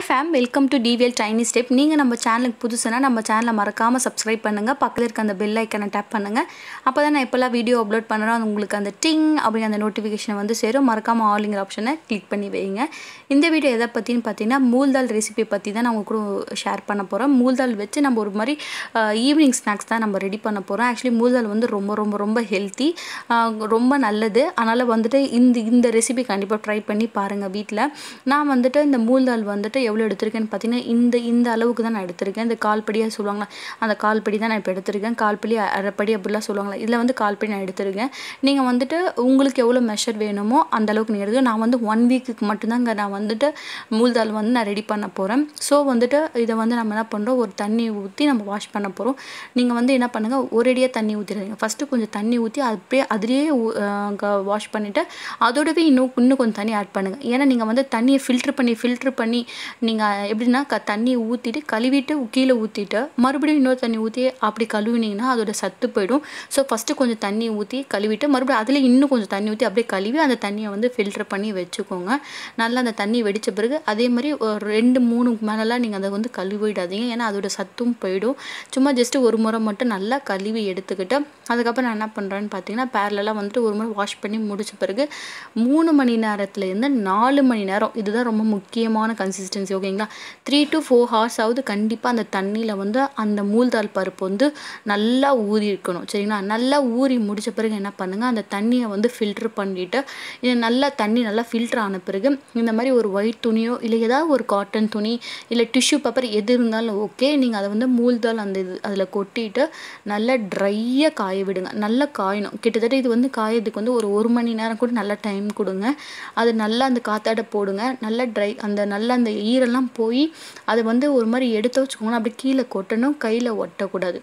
fame welcome to TVL Chinese step நீங்கள் நம்ம சேனலுக்கு புதுசுனா நம்ம சேனலை மறக்காமல் சப்ஸ்கிரைப் பண்ணுங்கள் பக்கத்தில் இருக்க அந்த பெல் ஐக்கனை டேப் பண்ணுங்கள் அப்போ தான் நான் எப்போல்லாம் வீடியோ அப்லோட் பண்ணுறோம் அது உங்களுக்கு அந்த டிங் அப்படிங்கிற அந்த நோட்டிஃபிகேஷன் வந்து சேரும் மறக்காமல் ஆலிங்கிற ஆப்ஷனை கிளிக் பண்ணி வைங்க இந்த வீடியோ எதை பற்றின்னு பார்த்தீங்கன்னா மூல்தால் ரெசிபி பற்றி தான் நான் உங்க கூட ஷேர் பண்ண போகிறோம் மூல்தால் வச்சு நம்ம ஒரு மாதிரி ஈவினிங் ஸ்நாக்ஸ் தான் நம்ம ரெடி பண்ண போகிறோம் ஆக்சுவலி மூல்தால் வந்து ரொம்ப ரொம்ப ரொம்ப ஹெல்த்தி ரொம்ப நல்லது அதனால் வந்துட்டு இந்த இந்த ரெசிபி கண்டிப்பாக ட்ரை பண்ணி பாருங்கள் வீட்டில் நான் வந்துட்டு இந்த மூல்தால் வந்துட்டு எவ்வளோ எடுத்திருக்கேன்னு பார்த்தீங்கன்னா இந்த இந்த அளவுக்கு தான் நான் எடுத்திருக்கேன் இந்த கால்படியாக சொல்லுவாங்களா அந்த கால்படி தான் நான் இப்போ எடுத்திருக்கேன் கால்படி அரைப்படி அப்படிலாம் சொல்லுவாங்களா இதில் வந்து கால்படி நான் எடுத்திருக்கேன் நீங்கள் வந்துட்டு உங்களுக்கு எவ்வளோ மெஷர் வேணுமோ அந்த அளவுக்கு நீங்கள் எடுத்து நான் வந்து ஒன் வீக்குக்கு மட்டும்தாங்க நான் வந்துட்டு மூல்தால் வந்து நான் ரெடி பண்ண போகிறேன் ஸோ வந்துட்டு இதை வந்து நம்ம என்ன பண்ணுறோம் ஒரு தண்ணி ஊற்றி நம்ம வாஷ் பண்ண போகிறோம் நீங்கள் வந்து என்ன பண்ணுங்கள் ஒரேடியாக தண்ணி ஊற்றிடுங்க ஃபஸ்ட்டு கொஞ்சம் தண்ணி ஊற்றி அப்படியே அதிலேயே வாஷ் பண்ணிவிட்டு அதோடவே இன்னும் இன்னும் கொஞ்சம் தண்ணி ஆட் பண்ணுங்கள் ஏன்னா நீங்கள் வந்து தண்ணியை ஃபில்ட்ரு பண்ணி ஃபில்ட்ரு பண்ணி நீங்கள் எப்படின்னா க தண்ணியை ஊற்றிட்டு கழுவிட்டு கீழே ஊற்றிட்டு மறுபடியும் இன்னொரு தண்ணி ஊற்றி அப்படி கழுவினீங்கன்னா அதோட சத்து போயிடும் ஸோ ஃபஸ்ட்டு கொஞ்சம் தண்ணி ஊற்றி கழுவிட்டு மறுபடியும் அதில் இன்னும் கொஞ்சம் தண்ணி ஊற்றி அப்படியே கழுவி அந்த தண்ணியை வந்து ஃபில்ட்ரு பண்ணி வச்சுக்கோங்க நல்லா அந்த தண்ணி வெடித்த பிறகு அதே மாதிரி ஒரு ரெண்டு மூணு மேலெலாம் நீங்கள் அதை வந்து கழுவிடாதீங்க ஏன்னா அதோட சத்தும் போயிடும் சும்மா ஜஸ்ட்டு ஒரு முறை மட்டும் நல்லா கழுவி எடுத்துக்கிட்டு அதுக்கப்புறம் நான் என்ன பண்ணுறேன்னு பார்த்தீங்கன்னா பேரலெலாம் வந்துட்டு ஒரு முறை வாஷ் பண்ணி முடிச்ச பிறகு மூணு மணி நேரத்துலேருந்து நாலு மணி நேரம் இதுதான் ரொம்ப முக்கியமான கன்சிஸ்டன்சி ஓகேங்களா த்ரீ டு ஃபோர் ஹவர்ஸ் ஆகுது கண்டிப்பாக அந்த தண்ணியில் வந்து அந்த மூல்தால் பருப்பு வந்து நல்லா ஊறி இருக்கணும் சரிங்களா நல்லா ஊறி முடித்த பிறகு என்ன பண்ணுங்கள் அந்த தண்ணியை வந்து ஃபில்ட்ரு பண்ணிவிட்டு இது நல்லா தண்ணி நல்லா ஃபில்ட்ரு ஆன பிறகு இந்த மாதிரி ஒரு ஒயிட் துணியோ இல்லை ஏதாவது ஒரு காட்டன் துணி இல்லை டிஷ்யூ பேப்பர் எது இருந்தாலும் ஓகே நீங்கள் அதை வந்து மூல்தால் அந்த இது அதில் கொட்டிட்டு நல்லா ட்ரையாக காய விடுங்க நல்லா காயணும் கிட்டத்தட்ட இது வந்து காயறதுக்கு வந்து ஒரு ஒரு மணி நேரம் கூட நல்லா டைம் கொடுங்க அது நல்லா அந்த காத்தாட போடுங்க நல்லா ட்ரை அந்த நல்லா அந்த ஈரெல்லாம் போய் அதை வந்து ஒரு மாதிரி எடுத்து வச்சுக்கோங்க அப்படி கீழே கொட்டணும் கையில் ஒட்டக்கூடாது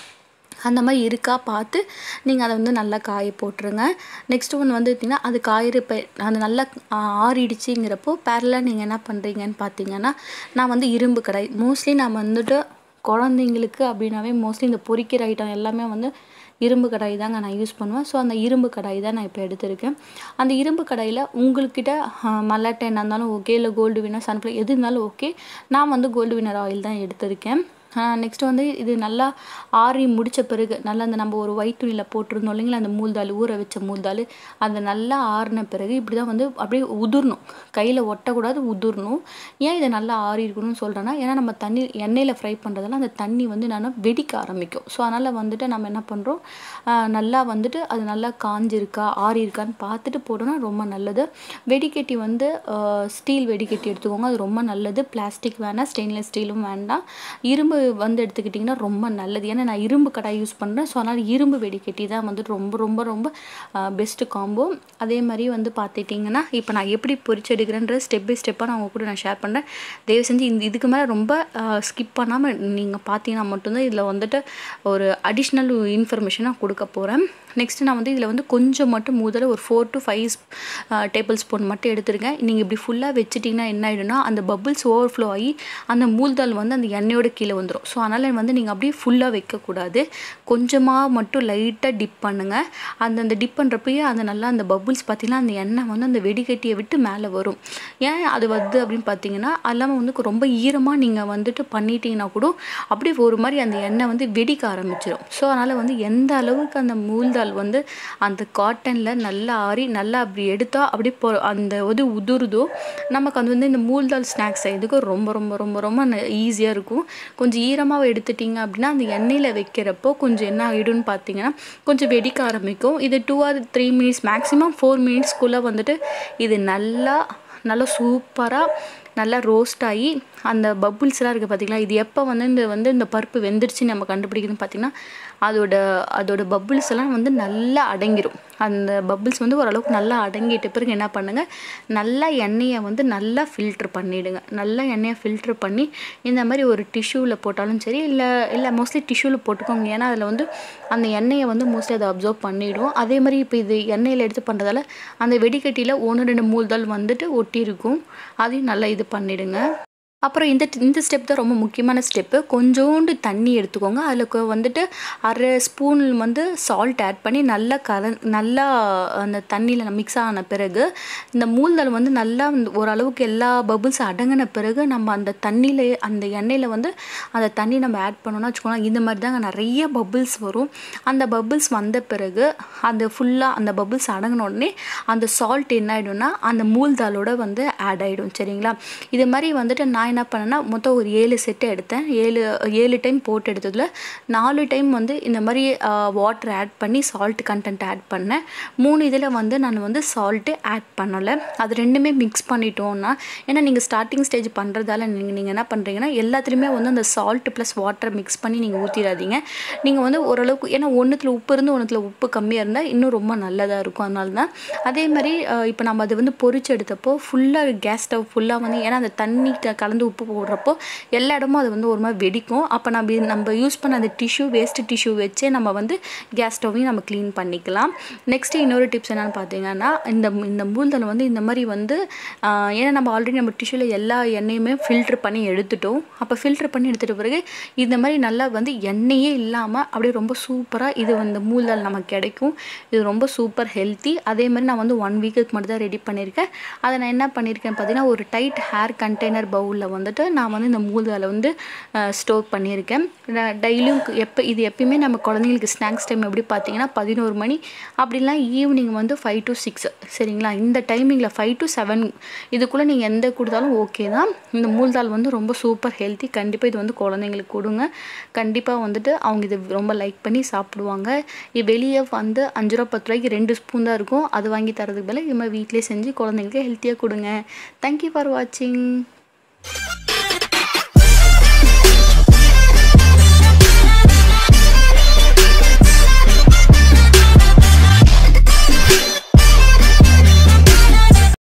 அந்த மாதிரி இருக்கா பார்த்து நீங்கள் அதை வந்து நல்லா காய போட்டுருங்க நெக்ஸ்ட் ஒன்று வந்து பார்த்திங்கன்னா அது காயிறப்ப அது நல்லா ஆறிடுச்சுங்கிறப்போ பேரலாக நீங்கள் என்ன பண்ணுறீங்கன்னு பார்த்தீங்கன்னா நான் வந்து இரும்பு கடாய் மோஸ்ட்லி நான் வந்துட்டு குழந்தைங்களுக்கு அப்படின்னாவே மோஸ்ட்லி இந்த பொரிக்கிற ஐட்டம் எல்லாமே வந்து இரும்பு கடாய் தாங்க நான் யூஸ் பண்ணுவேன் ஸோ அந்த இரும்பு கடாய் தான் நான் இப்போ எடுத்திருக்கேன் அந்த இரும்பு கடாயில் உங்கள்கிட்ட மல்லாட்டை என்ன இருந்தாலும் ஓகே இல்லை கோல்டு வினர் சன்ஃப்ளவர் எது இருந்தாலும் ஓகே நான் வந்து கோல்டு வினர் ஆயில் தான் எடுத்திருக்கேன் நெக்ஸ்ட் வந்து இது நல்லா ஆறி முடித்த பிறகு நல்லா அந்த நம்ம ஒரு ஒயிட் துணியில் போட்டிருந்தோம் இல்லைங்களா அந்த மூல்தாள் ஊற வச்ச மூல்தாள் அது நல்லா ஆறின பிறகு இப்படி தான் வந்து அப்படியே உதிரணும் கையில் ஒட்டக்கூடாது உதிரணும் ஏன் இதை நல்லா ஆறி இருக்கணும்னு சொல்கிறேன்னா ஏன்னா நம்ம தண்ணி எண்ணெயில் ஃப்ரை பண்ணுறதால அந்த தண்ணி வந்து நான் வெடிக்க ஆரம்பிக்கும் ஸோ அதனால் வந்துட்டு நம்ம என்ன பண்ணுறோம் நல்லா வந்துட்டு அது நல்லா காஞ்சிருக்கா ஆறி இருக்கான்னு பார்த்துட்டு போட்டோன்னா ரொம்ப நல்லது வெடிக்கட்டி வந்து ஸ்டீல் வெடிக்கட்டி எடுத்துக்கோங்க அது ரொம்ப நல்லது பிளாஸ்டிக் வேணாம் ஸ்டெயின்லெஸ் ஸ்டீலும் வேண்டாம் இரும்பு வந்து எடுத்துக்கிட்டிங்கன்னா ரொம்ப நல்லது ஏன்னா நான் இரும்பு கடாய் யூஸ் பண்ணுறேன் ஸோ அதனால் இரும்பு வெடிக்கட்டி தான் வந்துட்டு ரொம்ப ரொம்ப ரொம்ப பெஸ்ட்டு காம்போ அதே மாதிரி வந்து பார்த்துட்டிங்கன்னா இப்போ நான் எப்படி பொரிச்சு எடுக்கிறேன்ற ஸ்டெப் பை ஸ்டெப்பாக நான் உங்கள் கூட நான் ஷேர் பண்ணுறேன் தயவு செஞ்சு இந்த இதுக்கு மேலே ரொம்ப ஸ்கிப் பண்ணாமல் நீங்கள் பார்த்தீங்கன்னா மட்டும்தான் இதில் வந்துட்டு ஒரு அடிஷ்னல் இன்ஃபர்மேஷனாக கொடுக்க போகிறேன் நெக்ஸ்ட்டு நான் வந்து இதில் வந்து கொஞ்சம் மட்டும் முதல்ல ஒரு four to five tablespoon மட்டும் எடுத்துருக்கேன் நீங்கள் இப்படி ஃபுல்லாக வச்சுட்டிங்கன்னா என்ன ஆகிடும்னா அந்த பபுள்ஸ் ஓவர்ஃப்ளோ ஆகி அந்த மூல்தால் வந்து அந்த எண்ணெயோட கீழே வந்துடும் ஸோ அதனால் வந்து நீங்கள் அப்படியே ஃபுல்லாக வைக்கக்கூடாது கொஞ்சமாக மட்டும் லைட்டாக டிப் பண்ணுங்கள் அந்த அந்த டிப் பண்ணுறப்பயே அந்த நல்லா அந்த பபுள்ஸ் பார்த்திங்கன்னா அந்த எண்ணெய் வந்து அந்த வெடிகட்டியை விட்டு மேலே வரும் ஏன் அது வருது அப்படின்னு பார்த்தீங்கன்னா அல்லாமல் வந்து ரொம்ப ஈரமாக நீங்கள் வந்துட்டு பண்ணிட்டீங்கன்னா கூட அப்படியே ஒரு மாதிரி அந்த எண்ணெய் வந்து வெடிக்க ஆரம்பிச்சிடும் ஸோ அதனால் வந்து எந்த அளவுக்கு அந்த மூல்தால் வந்து அந்த காட்டனில் நல்லா ஆறி நல்லா அப்படி எடுத்தால் அப்படியே பொ அந்த இது உதுருதோ நமக்கு அது வந்து இந்த மூல்தால் ஸ்நாக்ஸ் செய்யறதுக்கு ரொம்ப ரொம்ப ரொம்ப ரொம்ப ஈஸியாக இருக்கும் கொஞ்சம் ஈரமாக எடுத்துட்டிங்க அப்படின்னா அந்த எண்ணெயில் வைக்கிறப்போ கொஞ்சம் என்ன ஆகிடும்னு பார்த்தீங்கன்னா கொஞ்சம் வெடிக்க ஆரம்பிக்கும் இது two or three minutes maximum four மினிட்ஸ்க்குள்ளே வந்துட்டு இது நல்லா நல்லா சூப்பராக நல்லா ரோஸ்ட் ஆகி அந்த பப்புள்ஸ்லாம் இருக்குது பார்த்திங்களா இது எப்போ வந்து இந்த வந்து இந்த பருப்பு வெந்துருச்சுன்னு நம்ம கண்டுபிடிக்குதுன்னு பார்த்திங்கன்னா அதோட அதோட பப்புள்ஸ் எல்லாம் வந்து நல்லா அடங்கிடும் அந்த பப்புள்ஸ் வந்து ஓரளவுக்கு நல்லா அடங்கிட்ட பிறகு என்ன பண்ணுங்கள் நல்லா எண்ணெயை வந்து நல்லா ஃபில்ட்ரு பண்ணிவிடுங்க நல்லா எண்ணெயை ஃபில்ட்ரு பண்ணி இந்த மாதிரி ஒரு டிஷ்யூவில் போட்டாலும் சரி இல்லை இல்லை மோஸ்ட்லி டிஷ்யூவில் போட்டுக்கோங்க ஏன்னா அதில் வந்து அந்த எண்ணெயை வந்து மோஸ்ட்லி அதை அப்சர்வ் பண்ணிவிடும் அதே மாதிரி இப்போ இது எண்ணெயில் எடுத்து பண்ணுறதால அந்த வெடிக்கட்டியில் ஒன்று ரெண்டு மூல்தால் வந்துட்டு ஒட்டி இருக்கும் அதையும் நல்லா இது பண்ணிவிடுங்க அப்புறம் இந்த இந்த ஸ்டெப் தான் ரொம்ப முக்கியமான ஸ்டெப்பு கொஞ்சோண்டு தண்ணி எடுத்துக்கோங்க அதில் வந்துட்டு அரை ஸ்பூன் வந்து சால்ட் ஆட் பண்ணி நல்லா கல நல்லா அந்த தண்ணியில் மிக்ஸ் ஆன பிறகு இந்த மூழ்தல் வந்து நல்லா வந்து ஓரளவுக்கு எல்லா பபுள்ஸ் அடங்கின பிறகு நம்ம அந்த தண்ணியில் அந்த எண்ணெயில் வந்து அந்த தண்ணி நம்ம ஆட் பண்ணோம்னா வச்சுக்கோங்களேன் இந்த மாதிரி தாங்க நிறைய பபுள்ஸ் வரும் அந்த பபுள்ஸ் வந்த பிறகு அந்த ஃபுல்லாக அந்த பபுள்ஸ் அடங்கின உடனே அந்த சால்ட் என்ன ஆகிடும்னா அந்த மூழ்தாலோட வந்து ஆட் ஆகிடும் சரிங்களா இது மாதிரி வந்துட்டு நான் என்ன பண்ணேன்னா மொத்தம் ஒரு ஏழு செட்டு எடுத்தேன் ஏழு ஏழு டைம் போட்டு எடுத்ததில் நாலு டைம் வந்து இந்த மாதிரி வாட்டர் ஆட் பண்ணி சால்ட் கண்டென்ட் ஆட் பண்ணேன் மூணு இதில் வந்து நான் வந்து சால்ட்டு ஆட் பண்ணலை அது ரெண்டுமே மிக்ஸ் பண்ணிட்டோன்னா ஏன்னா நீங்கள் ஸ்டார்டிங் ஸ்டேஜ் பண்ணுறதால நீங்கள் நீங்கள் என்ன பண்ணுறீங்கன்னா எல்லாத்துலேயுமே வந்து அந்த சால்ட் ப்ளஸ் வாட்டரை மிக்ஸ் பண்ணி நீங்கள் ஊற்றிடாதீங்க நீங்கள் வந்து ஓரளவுக்கு ஏன்னா ஒன்றுத்தில் உப்பு இருந்து ஒன்றுத்தில் உப்பு கம்மியாக இருந்தால் இன்னும் ரொம்ப நல்லதாக இருக்கும் அதனால தான் அதே மாதிரி இப்போ நம்ம அது வந்து பொரிச்சு எடுத்தப்போ ஃபுல்லாக கேஸ் ஸ்டவ் ஃபுல்லாக வந்து ஏன்னா அந்த தண்ணி க- கலந்து உப்பு போடுறப்போ எல்லா இடமும் அது வந்து ஒரு மாதிரி வெடிக்கும் அப்போ நம்ம இது- நம்ம யூஸ் பண்ண அந்த டிஷ்யூ வேஸ்ட் டிஷ்யூ வச்சே நம்ம வந்து கேஸ் ஸ்டவ்வையும் நம்ம க்ளீன் பண்ணிக்கலாம் நெக்ஸ்ட்டு இன்னொரு டிப்ஸ் என்னென்னு பார்த்தீங்கன்னா இந்த இந்த மூழ்தல் வந்து இந்த மாதிரி வந்து ஆஹ், ஏன்னா நம்ம ஆல்ரெடி நம்ம டிஷ்யூவில் எல்லா எண்ணெயுமே ஃபில்ட்ரு பண்ணி எடுத்துட்டோம் அப்போ ஃபில்ட்ரு பண்ணி எடுத்துட்ட பிறகு இந்த மாதிரி நல்லா வந்து எண்ணெயே இல்லாமல் அப்படியே ரொம்ப சூப்பராக இது வந்து மூழ்தல் நமக்கு கிடைக்கும் இது ரொம்ப சூப்பர் ஹெல்த்தி அதே மாதிரி நான் வந்து ஒன் வீக்குக்கு மட்டும் தான் ரெடி பண்ணியிருக்கேன் அதை நான் என்ன பண்ணியிருக்கேன் பார்த்தீங்கன்னா ஒரு டைட் ஹேர் கண்டெய்னர் பவுலில் வந்துட்டு நான் வந்து இந்த மூழ்தலை வந்து ஸ்டோர் பண்ணியிருக்கேன் டெய்லியும் எப்போ இது எப்பயுமே நம்ம குழந்தைங்களுக்கு ஸ்நாக்ஸ் டைம் எப்படி பார்த்தீங்கன்னா பதினோரு மணி அப்படிலாம் ஈவினிங் வந்து ஃபைவ் டு சிக்ஸ் சரிங்களா இந்த டைமிங்கில் ஃபைவ் டு செவன் இதுக்குள்ளே நீங்கள் எந்த கொடுத்தாலும் ஓகே தான் இந்த மூழ்தால் வந்து ரொம்ப சூப்பர் ஹெல்த்தி கண்டிப்பாக இது வந்து குழந்தைங்களுக்கு கொடுங்க கண்டிப்பாக வந்துட்டு அவங்க இது ரொம்ப லைக் பண்ணி சாப்பிடுவாங்க இது வெளியே வந்து அஞ்சு ரூபா பத்து ரூபாய்க்கு ரெண்டு ஸ்பூன் தான் இருக்கும் அது வாங்கி தரதுக்கு பதிலா இது மாதிரி வீட்டிலே செஞ்சு குழந்தைங்களுக்கு ஹெல்த்தியாக கொடுங்க தேங்க்யூ ஃபார் வாட்சிங்